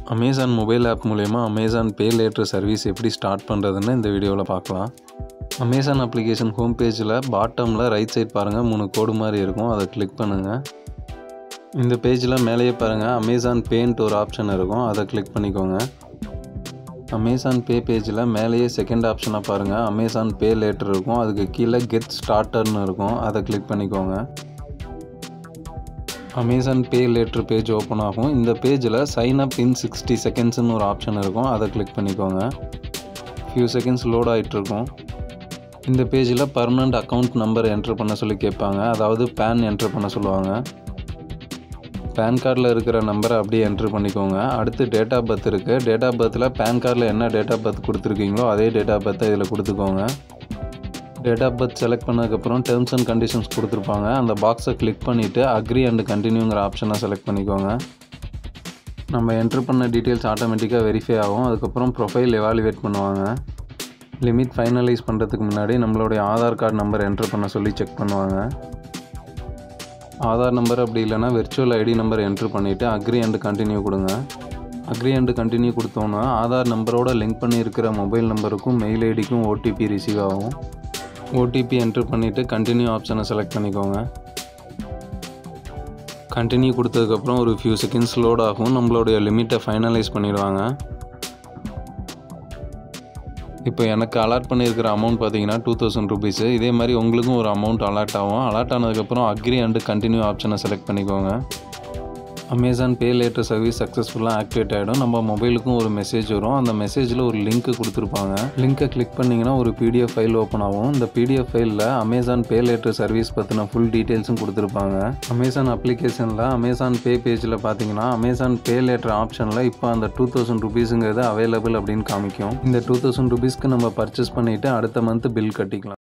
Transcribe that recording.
Amazon mobile app மூலயமா Amazon pay later service எப்படி start பண்ணுறதுன்னு இந்த வீடியோவில் பார்க்கலாம் அமேசான் அப்ளிகேஷன் ஹோம் பேஜில் பாட்டமில் ரைட் சைட் பாருங்கள் மூணு கோடு மாதிரி இருக்கும் அதை கிளிக் பண்ணுங்கள் இந்த பேஜில் மேலேயே பாருங்கள் அமேசான் பேன்ட் ஒரு ஆப்ஷன் இருக்கும் அதை கிளிக் பண்ணிக்கோங்க அமேசான் பே பேஜில் மேலேயே செகண்ட் ஆப்ஷனை பாருங்கள் அமேசான் பே லேட்டர் இருக்கும் அதுக்கு கீழே கெட் ஸ்டார்டர்னு இருக்கும் அதை கிளிக் பண்ணிக்கோங்க அமேசான் பே லேட்டர் பேஜ் ஓப்பன் ஆகும் இந்த பேஜில் சைன் அப் இன் சிக்ஸ்டி செகண்ட்ஸ்னு ஒரு ஆப்ஷன் இருக்கும் அதை கிளிக் பண்ணிக்கோங்க ஃபியூ செகண்ட்ஸ் லோட் ஆகிட்டுருக்கும் இந்த பேஜில் பர்மனண்ட் அக்கௌண்ட் நம்பர் என்ட்ரு பண்ண சொல்லி கேட்பாங்க அதாவது பேன் என்ட்ரு பண்ண சொல்லுவாங்க பேன் கார்டில் இருக்கிற நம்பரை அப்படியே என்ட்ரு பண்ணிக்கோங்க அடுத்து டேட் ஆஃப் பர்த் இருக்குது டேட் ஆஃப் பர்த்தில் பேன் கார்டில் என்ன டேட் ஆஃப் பர்த் கொடுத்துருக்கீங்களோ அதே டேட் ஆஃப் பர்த்தை இதில் கொடுத்துக்கோங்க டேட் ஆஃப் பர்த் செலக்ட் பண்ணதுக்கப்புறம் டேர்ம்ஸ் அண்ட் கண்டிஷன்ஸ் கொடுத்துருப்பாங்க அந்த பாக்ஸை கிளிக் பண்ணிவிட்டு அக்ரி அண்ட் கண்டினியூங்கிற ஆப்ஷனை செலக்ட் பண்ணிக்கோங்க நம்ம என்ட்ரு பண்ண டீட்டெயில்ஸ் ஆட்டோமேட்டிக்காக வெரிஃபை ஆகும் அதுக்கப்புறம் ப்ரொஃபைல் எவாலுவேட் பண்ணுவாங்க லிமிட் ஃபைனலைஸ் பண்ணுறதுக்கு முன்னாடி நம்மளுடைய ஆதார் கார்டு நம்பர் என்ட்ரு பண்ண சொல்லி செக் பண்ணுவாங்க ஆதார் நம்பர் அப்படி இல்லைனா வெர்ச்சுவல் ஐடி நம்பர் என்ட்ரு பண்ணிவிட்டு அக்ரி அண்ட் கண்டினியூ கொடுங்க அக்ரி அண்ட் கண்டினியூ கொடுத்தோன்னா ஆதார் நம்பரோட லிங்க் பண்ணியிருக்கிற மொபைல் நம்பருக்கும் மெயில் ஐடிக்கும் ஓடிபி ரிசீவ் ஆகும் ஓடிபி என்ட்ரு பண்ணிவிட்டு கண்டினியூ ஆப்ஷனை செலக்ட் பண்ணிக்கோங்க கண்டினியூ கொடுத்ததுக்கப்புறம் ஒரு ஃபியூ செகண்ட்ஸ் லோட் ஆகும் நம்மளுடைய லிமிட்டை ஃபைனலைஸ் பண்ணிடுவாங்க இப்போ எனக்கு அலாட் பண்ணியிருக்கிற அமௌண்ட் பார்த்தீங்கன்னா டூ தௌசண்ட் ருபீஸு இதே மாதிரி உங்களுக்கும் ஒரு அமௌண்ட் அலாட் ஆகும் அலாட் ஆனதுக்கப்புறம் அக்ரி அண்டு கண்டினியூ ஆப்ஷனை செலக்ட் பண்ணிக்கோங்க அமேசான் பே லேட்டர் சர்வீஸ் சக்ஸஸ்ஃபுல்லாக ஆக்டிவேட் ஆகிடும் நம்ம மொபைலுக்கும் ஒரு மெசேஜ் வரும் அந்த மெசேஜில் ஒரு லிங்க் கொடுத்துருப்பாங்க லிங்க்கை கிளிக் பண்ணிங்கன்னா ஒரு பிடிஎஃப் ஃபைல் ஓப்பன் ஆகும் இந்த பிடிஎஃப் ஃபைலில் அமேசான் பே லேட்டர் சர்வீஸ் பற்றின ஃபுல் டீட்டெயில்ஸும் கொடுத்துருப்பாங்க அமேசான் அப்ளிகேஷனில் அமேசான் பே பேஜில் பார்த்தீங்கன்னா அமேசான் பே லேட்டர் ஆப்ஷனில் இப்போ அந்த டூ தௌசண்ட் ருபீஸுங்கிறது அவைலபிள் அப்படின்னு காமிக்கும் இந்த டூ தௌசண்ட் ருபீஸ்க்கு நம்ம பர்ச்சேஸ் பண்ணிவிட்டு அடுத்த மந்த் பில் கட்டிக்கலாம்